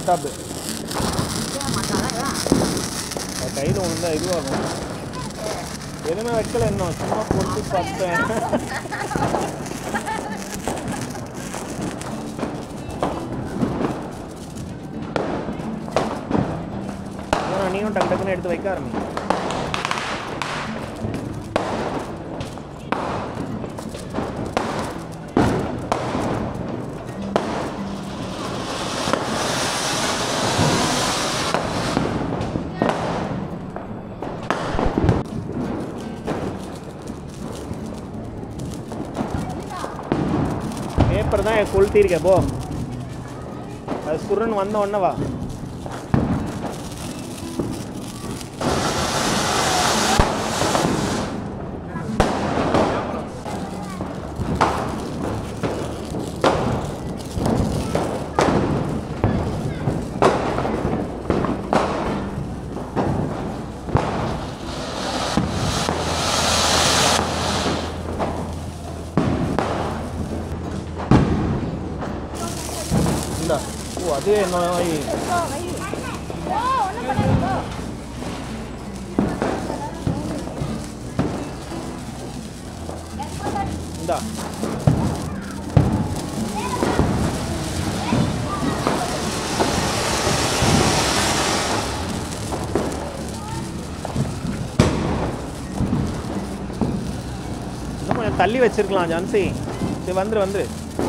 Top அது கையில் விழுந்தா இதுவாகும் எதுவுமே வைக்கல இன்னும் சும்மா போட்டு பார்த்தேன் அதான் நீயும் டக்கு டக்குன்னு எடுத்து வைக்க ஆரம்பி பேப்பர் தான் கொளுத்திருக்கே போ அது சுருன்னு வந்த உடனே வா இந்த ஓ அது நோய் இந்தா இன்னும் கொஞ்சம் தள்ளி வச்சிருக்கலாம் ஜான்சி சரி வந்துரு வந்துரு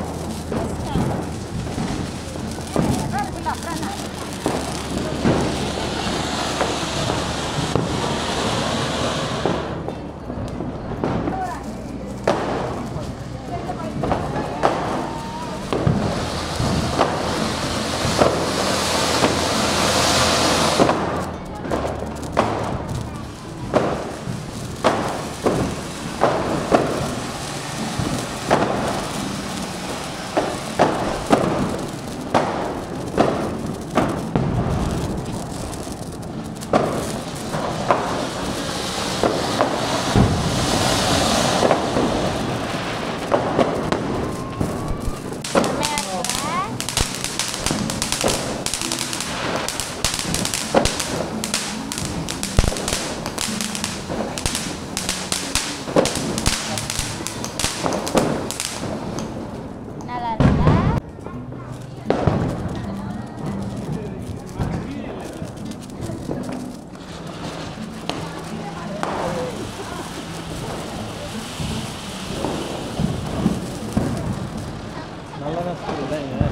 நல்லா இருக்கா நல்லா தான் ஸ்கூல் தான் இங்கே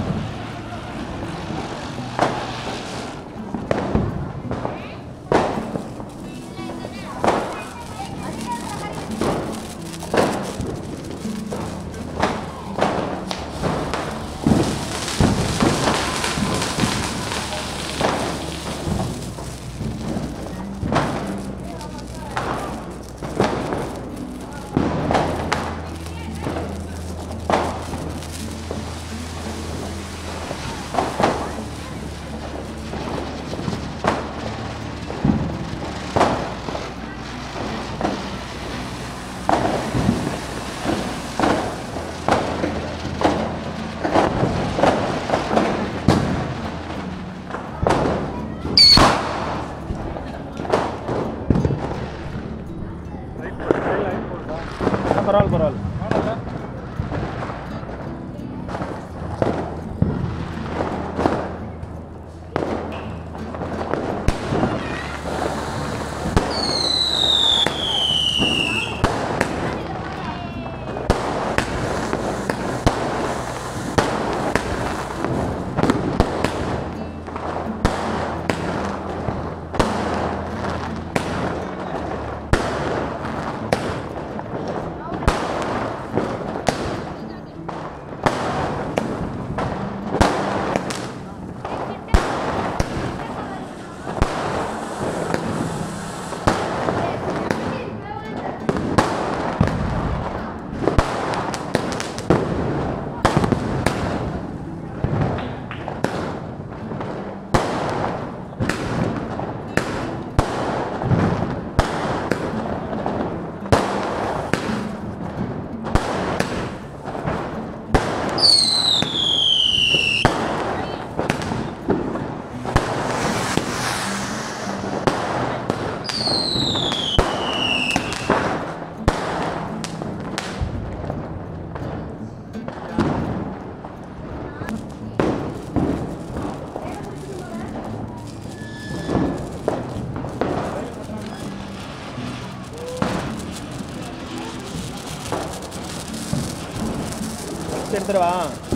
பரவாயில்ல பரவாயில்ல எடுத்துருவா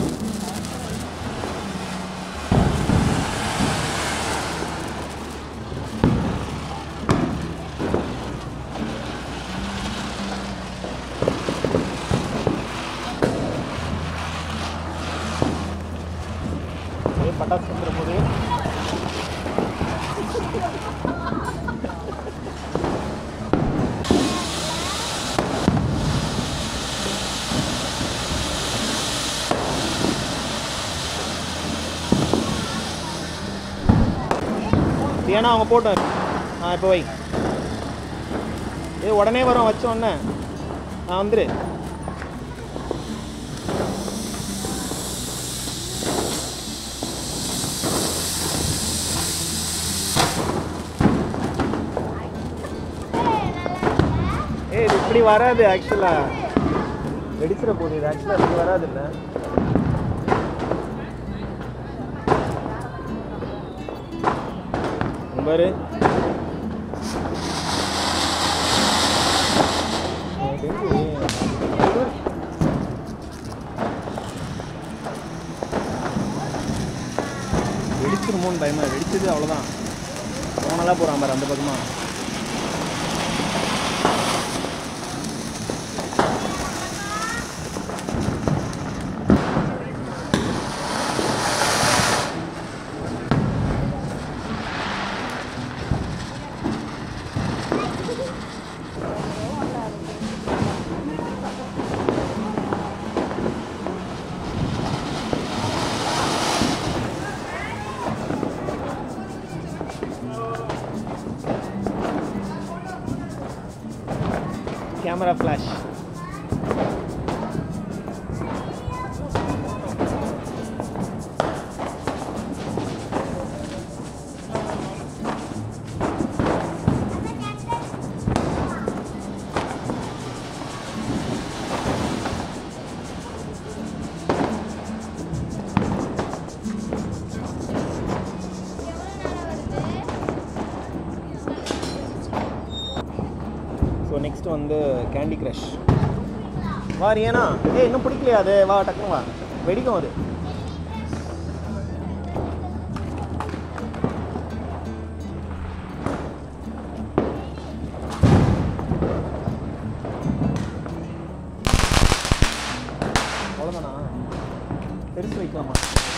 ஏய், பட்டாசு வந்துட போது ஏன்னா அவங்க போட்டோம் ஆ இப்போ வை ஏ உடனே வரும் வச்ச உடனே ஆ வந்துரு ஏய் இது இப்படி வராது ஆக்சுவலாக வெடிச்சிட போகுது இது ஆக்சுவலாக இப்படி வராது இல்லை பாரு எனக்கு தெரிஞ்சு வெடிச்சிருமோன்னு பயமா வெடிச்சது அவ்வளோதான் போனலாம் போகிறான் பாரு அந்த பக்கமா கேமரா ஃப்ளாஷ் ஸோ நெக்ஸ்ட் வந்து கேண்டி க்ரஷ் வா ரியனா ஏய் இன்னும் பிடிக்கலையா அது வா டக்குனு வா வெடிக்கும் அது அவ்வளோதானா பெருசு வைக்கலாமா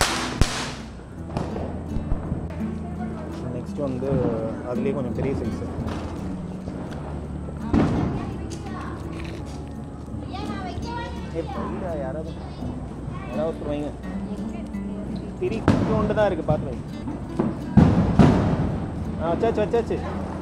நெக்ஸ்ட் வந்து அதுலேயே கொஞ்சம் பெரிய சைஸு ஏய் பையா யாராவது யாராவது ஒருத்தர் வைங்க திரி கொண்டு தான் இருக்குது பார்த்து வைங்க ஆ வச்சாச்சு வச்சாச்சு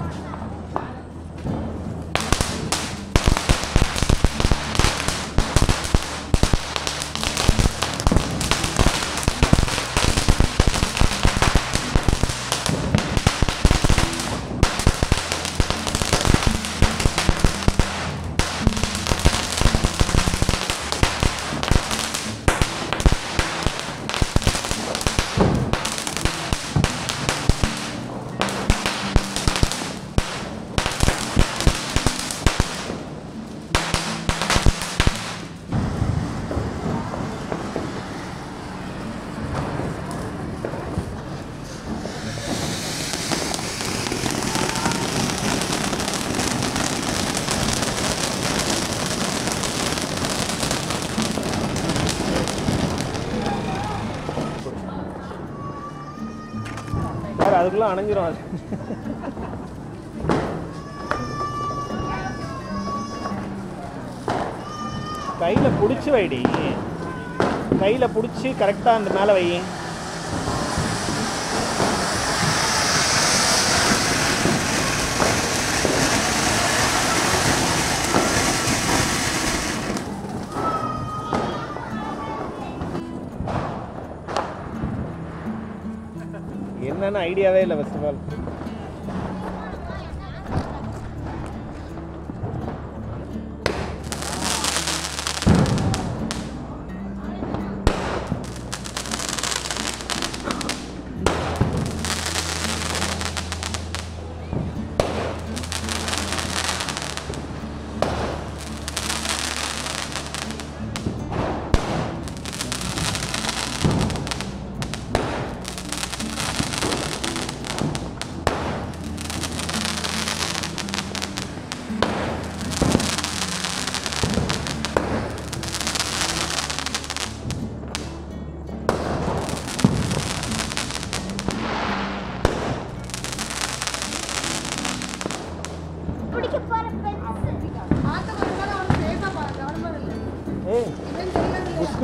பாரு அதுக்குள்ளே அணைஞ்சிரும் அது கையில் பிடிச்சி வைடி கையில் பிடிச்சி கரெக்டாக அந்த மேலே வை என்னன்னு ஐடியாவே இல்லை ஃபர்ஸ்ட் ஆஃப் ஆல்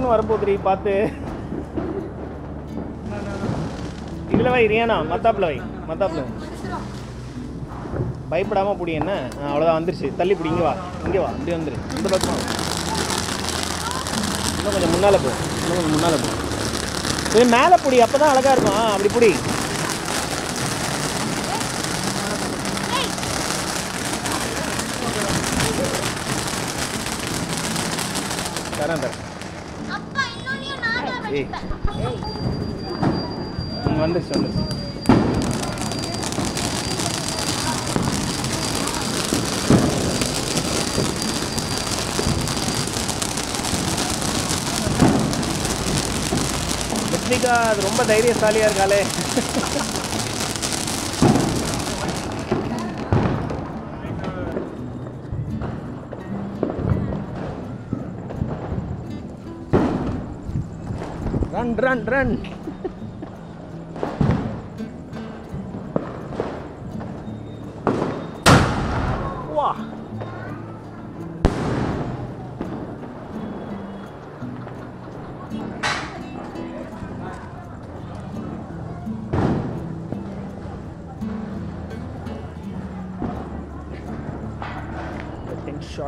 டக்குன்னு வரப்போகுதுரி பார்த்து இதில் வை ரியானா மத்தாப்பில் வை மத்தாப்பில் வை பயப்படாமல் பிடி என்ன ஆ, அவ்வளோதான் வந்துருச்சு தள்ளி பிடி இங்கே வா இங்கே வா இப்படி வந்துரு இந்த பக்கம் வா. இன்னும் கொஞ்சம் முன்னால் போ இன்னும் கொஞ்சம் முன்னால் போ இது மேலே பிடி அப்போ தான் அழகாக இருக்கும் ஆ, அப்படி பிடி தரேன் தரேன் அப்பா இன்னொன்னையும் நான் தான் ஏய். வெடிப்பேன் ம், வந்துருச்சு வந்துருச்சு லட்சுமிகா அது ரொம்ப தைரியசாலியாக இருக்காளே ரன் ரன் ரன் வா Getting shot.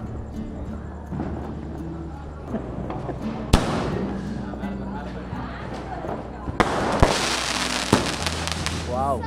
wow.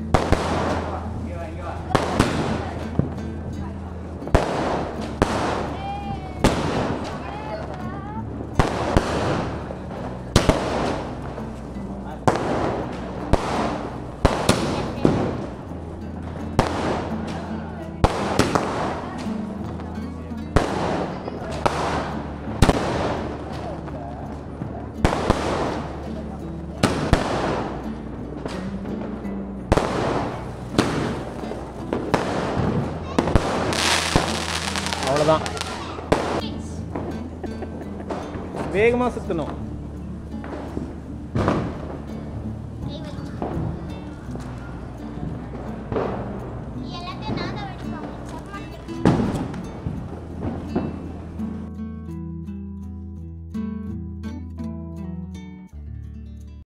அவ்வளோதான் வேகமாக சுற்றணும் கை வச்சு.